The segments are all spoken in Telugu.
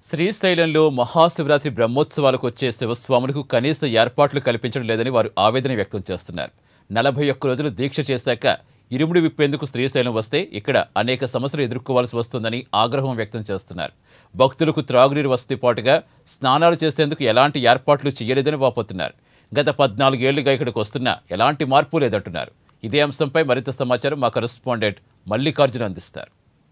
శ్రీశైలంలో మహాశివరాత్రి బ్రహ్మోత్సవాలకు వచ్చే శివస్వాములకు కనీస ఏర్పాట్లు కల్పించడం లేదని వారు ఆవేదన వ్యక్తం చేస్తున్నారు నలభై ఒక్క రోజులు దీక్ష చేశాక ఇరుముడి విప్పేందుకు శ్రీశైలం వస్తే ఇక్కడ అనేక సమస్యలు ఎదుర్కోవాల్సి వస్తుందని ఆగ్రహం వ్యక్తం చేస్తున్నారు భక్తులకు త్రాగునీరు వసతి పాటుగా స్నానాలు చేసేందుకు ఎలాంటి ఏర్పాట్లు చేయలేదని వాపోతున్నారు గత పద్నాలుగేళ్లుగా ఇక్కడికి వస్తున్నా ఎలాంటి మార్పు లేదంటున్నారు ఇదే అంశంపై మరింత సమాచారం మా కరెస్పాండెంట్ మల్లికార్జున అందిస్తారు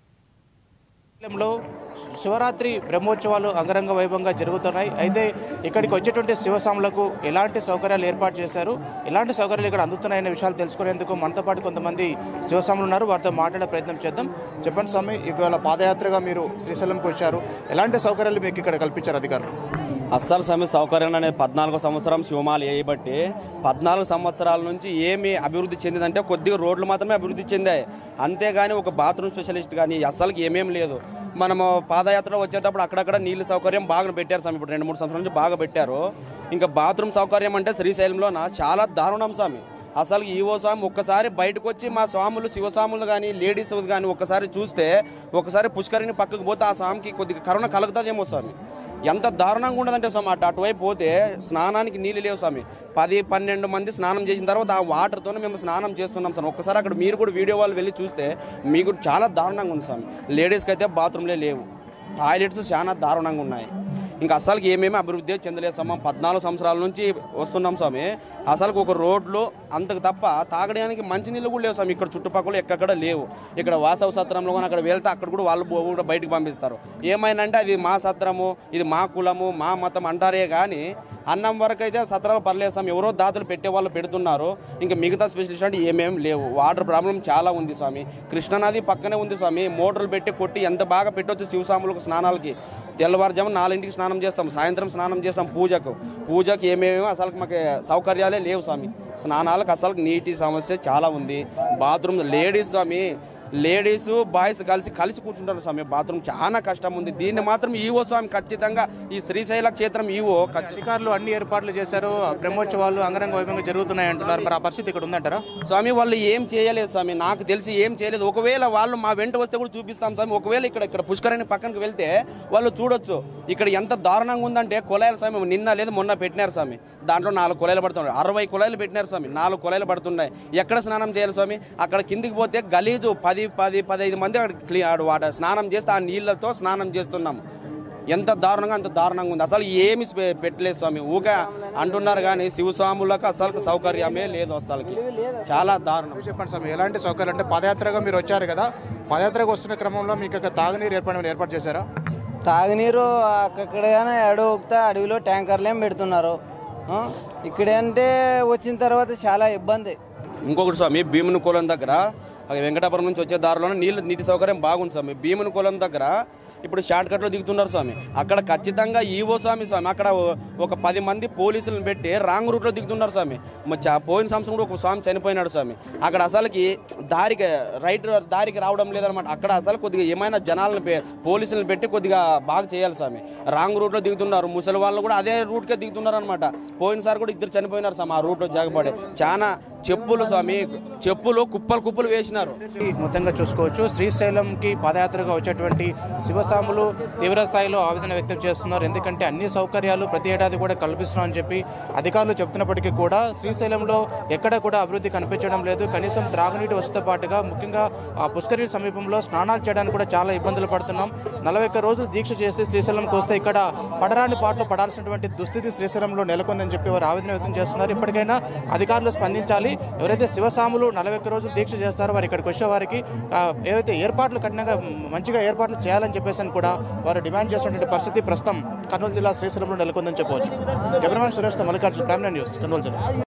లో శివరాత్రి బ్రహ్మోత్సవాలు అంగరంగ వైభవంగా జరుగుతున్నాయి అయితే ఇక్కడికి వచ్చేటువంటి శివస్వాములకు ఎలాంటి సౌకర్యాలు ఏర్పాటు చేశారు ఎలాంటి సౌకర్యాలు ఇక్కడ అందుతున్నాయనే విషయాలు తెలుసుకునేందుకు మనతో పాటు కొంతమంది శివస్వాములు ఉన్నారు వారితో మాట్లాడే ప్రయత్నం చేద్దాం చెప్పండి స్వామి ఇవాళ పాదయాత్రగా మీరు శ్రీశైలంకి వచ్చారు ఎలాంటి సౌకర్యాలు మీకు ఇక్కడ కల్పించారు అధికారులు అస్సలు సమయ సౌకర్యం అనేది పద్నాలుగో సంవత్సరం శివమాల వేయబట్టి పద్నాలుగు సంవత్సరాల నుంచి ఏమి అభివృద్ధి చెందిందంటే కొద్దిగా రోడ్లు మాత్రమే అభివృద్ధి చెందాయి అంతేగాని ఒక బాత్రూమ్ స్పెషలిస్ట్ కానీ అస్సలకి ఏమేం లేదు మనము పాదయాత్ర వచ్చేటప్పుడు అక్కడక్కడ నీళ్ళ సౌకర్యం బాగా పెట్టారు స్వామి ఇప్పుడు రెండు మూడు సంవత్సరాల నుంచి బాగా పెట్టారు ఇంకా బాత్రూమ్ సౌకర్యం అంటే శ్రీశైలంలో చాలా దారుణం స్వామి అసలు ఈవో స్వామి ఒక్కసారి బయటకు వచ్చి మా స్వాములు శివస్వాములు కానీ లేడీస్ కానీ ఒక్కసారి చూస్తే ఒకసారి పుష్కరిని పక్కకు పోతే ఆ స్వామికి కొద్దిగా కరుణ కలుగుతుందేమో స్వామి ఎంత దారుణంగా ఉండదంటే స్వామి అటు అటువైపు పోతే స్నానానికి నీళ్ళు లేవు స్వామి పది పన్నెండు మంది స్నానం చేసిన తర్వాత ఆ వాటర్తోనే మేము స్నానం చేస్తున్నాం స్వామి ఒక్కసారి అక్కడ మీరు కూడా వీడియో వాళ్ళు వెళ్ళి చూస్తే మీకు చాలా దారుణంగా ఉంది స్వామి లేడీస్కి అయితే బాత్రూమ్లే లేవు టాయిలెట్స్ చాలా దారుణంగా ఉన్నాయి ఇంకా అసలుకి ఏమేమి అభివృద్ధి చెందలేదు స్వామి పద్నాలుగు సంవత్సరాల నుంచి వస్తున్నాం స్వామి అసలు ఒక రోడ్లు అంతకు తప్ప తాగడానికి మంచినీళ్ళు కూడా లేవు స్వామి ఇక్కడ చుట్టుపక్కల ఎక్కడ లేవు ఇక్కడ వాసవ సత్రంలో కానీ అక్కడ వెళ్తే అక్కడ కూడా వాళ్ళు బో- కూడా బయటకు పంపిస్తారు ఏమైందంటే అది మా సత్రము ఇది మా కులము మా మతం అంటారే కానీ అన్నం వరకు అయితే సత్రాలు పర్లేదు స్వామి ఎవరో దాతలు పెట్టే వాళ్ళు పెడుతున్నారు ఇంకా మిగతా స్పెషలిస్ట్ అంటే ఏమేమి లేవు వాటర్ ప్రాబ్లం చాలా ఉంది స్వామి కృష్ణానది పక్కనే ఉంది స్వామి మోటార్లు పెట్టి కొట్టి ఎంత బాగా పెట్టొచ్చు శివస్వాములకు స్నానాలకి తెల్లవారుజాము నాలుగింటికి స్నానం చేస్తాం సాయంత్రం స్నానం చేస్తాం పూజకు పూజకు ఏమేమో అసలు మాకు సౌకర్యాలే లేవు స్వామి స్నానాలకు అసలు నీటి సమస్య చాలా ఉంది బాత్రూమ్ లేడీస్ స్వామి లేడీస్ బాయ్స్ కలిసి కలిసి కూర్చుంటారు స్వామి బాత్రూమ్ చాలా కష్టం ఉంది దీన్ని మాత్రం ఈవో స్వామి ఖచ్చితంగా ఈ శ్రీశైల క్షేత్రం ఈవో ఖచ్చి- అధికారులు అన్ని ఏర్పాట్లు చేశారు బ్రహ్మోత్సవాలు అంగరంగ వైభవంగా జరుగుతున్నాయి అంటున్నారు మరి ఆ పరిస్థితి ఇక్కడ ఉందంటారా స్వామి వాళ్ళు ఏం చేయలేదు స్వామి నాకు తెలిసి ఏం చేయలేదు ఒకవేళ వాళ్ళు మా వెంట వస్తే కూడా చూపిస్తాం స్వామి ఒకవేళ ఇక్కడ ఇక్కడ పుష్కరిణి పక్కనకి వెళ్తే వాళ్ళు చూడొచ్చు ఇక్కడ ఎంత దారుణంగా ఉందంటే కుళాయిలు స్వామి నిన్న లేదు మొన్న పెట్టినారు స్వామి దాంట్లో నాలుగు కుళాయిలు పడుతున్నాయి అరవై కుళాయిలు పెట్టినారు స్వామి నాలుగు కుళాయిలు పడుతున్నాయి ఎక్కడ స్నానం చేయాలి స్వామి అక్కడ కిందికి పోతే గలీజు పది పది పదహైదు మంది అక్కడ క్లీ ఆడు వాట స్నానం చేస్తే ఆ నీళ్ళతో స్నానం చేస్తున్నాం ఎంత దారుణంగా అంత దారుణంగా ఉంది అసలు ఏమి స్పె- పెట్టలేదు స్వామి ఊగా అంటున్నారు కానీ శివస్వాములకు అసలు సౌకర్యమే లేదు అసలుకి చాలా దారుణం చెప్పండి స్వామి ఎలాంటి సౌకర్యాలు అంటే పాదయాత్రగా మీరు వచ్చారు కదా పాదయాత్రకు వస్తున్న క్రమంలో మీకు ఇక్కడ తాగునీరు ఏర్పాటు ఏర్పాటు చేశారా తాగునీరు అక్కడగానే అడుగుతా అడవిలో ట్యాంకర్లేం పెడుతున్నారు ఆ? ఇక్కడంటే వచ్చిన తర్వాత చాలా ఇబ్బంది ఇంకొకటి స్వామి భీముని కులం దగ్గర అది వెంకటాపురం నుంచి వచ్చే దారిలోనే నీళ్ళు నీటి సౌకర్యం బాగుంది స్వామి భీముని కులం దగ్గర ఇప్పుడు షార్ట్ కట్లో దిగుతున్నారు స్వామి అక్కడ ఖచ్చితంగా ఈవో స్వామి స్వామి అక్కడ ఓ- ఒక పది మంది పోలీసులను పెట్టి రాంగ్ రూట్లో దిగుతున్నారు స్వామి మ- చా- పోయిన సంవత్సరం కూడా ఒక స్వామి చనిపోయినాడు స్వామి అక్కడ అసలుకి దారికి రైట్ దారికి రావడం లేదనమాట అక్కడ అసలు కొద్దిగా ఏమైనా జనాలను పె- పోలీసులను పెట్టి కొద్దిగా బాగా చేయాలి స్వామి రాంగ్ రూట్లో దిగుతున్నారు ముసలి వాళ్ళు కూడా అదే రూట్కే దిగుతున్నారు అనమాట పోయినసారి కూడా ఇద్దరు చనిపోయినారు స్వామి ఆ రూట్లో జాగపడి చాలా చెప్పులు స్వామి చెప్పులు కుప్పలు కుప్పలు వేసినారు మొత్తంగా చూసుకోవచ్చు శ్రీశైలంకి పాదయాత్రగా వచ్చేటువంటి శివస్వాములు తీవ్ర స్థాయిలో ఆవేదన వ్యక్తం చేస్తున్నారు ఎందుకంటే అన్ని సౌకర్యాలు ప్రతి ఏడాది కూడా కల్పిస్తున్నాం అని చెప్పి అధికారులు చెప్తున్నప్పటికీ కూడా శ్రీశైలంలో ఎక్కడ కూడా అభివృద్ధి కనిపించడం లేదు కనీసం త్రాగునీటి వసతితో పాటుగా ముఖ్యంగా ఆ పుష్కరి సమీపంలో స్నానాలు చేయడానికి కూడా చాలా ఇబ్బందులు పడుతున్నాం నలభై ఒక్క రోజులు దీక్ష చేసి శ్రీశైలంకి వస్తే ఇక్కడ పడరాని పాటలు పడాల్సినటువంటి దుస్థితి శ్రీశైలంలో నెలకొందని చెప్పి వారు ఆవేదన వ్యక్తం చేస్తున్నారు ఇప్పటికైనా అధికారులు స్పందించాలి ఎవరైతే శివస్వాములు నలభై ఒక్క రోజులు దీక్ష చేస్తారో వారు ఇక్కడికి వచ్చే వారికి ఆ, ఏవైతే ఏర్పాట్లు కఠినంగా మంచిగా ఏర్పాట్లు చేయాలని చెప్పేసి అని కూడా వారు డిమాండ్ చేస్తున్నటువంటి పరిస్థితి ప్రస్తుతం కర్నూలు జిల్లా శ్రీశైలంలో నెలకొందని చెప్పవచ్చు కెమెరామెన్ సురేష్తో మల్లికార్జున ప్రైమ్ న్యూస్ కర్నూలు జిల్లా